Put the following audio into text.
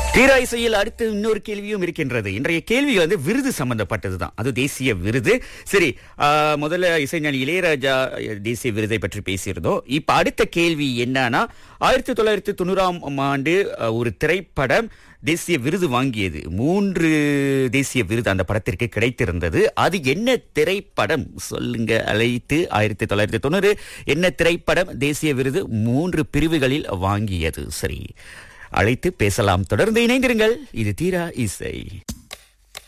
தீரா இசையில் அடுத்து இன்னொரு கேள்வியும் இருக்கின்றது இன்றைய கேள்வி வந்து விருது சம்பந்தப்பட்டதுதான் அது தேசிய விருது சரி ஆ, முதல்ல இசைஞானி இளையராஜா தேசிய விருதை பற்றி பேசியிருந்தோம் இப்ப அடுத்த கேள்வி என்னன்னா ஆயிரத்தி தொள்ளாயிரத்தி தொண்ணூறாம் ஆண்டு அ, ஒரு திரைப்படம் தேசிய விருது வாங்கியது மூன்று தேசிய விருது அந்த படத்திற்கு கிடைத்திருந்தது அது என்ன திரைப்படம் சொல்லுங்க அழைத்து ஆயிரத்தி தொள்ளாயிரத்தி தொண்ணூறு என்ன திரைப்படம் தேசிய விருது மூன்று பிரிவுகளில் வாங்கியது சரி அழைத்து பேசலாம் தொடர்ந்து இணைந்திருங்கள் இது தீரா இசை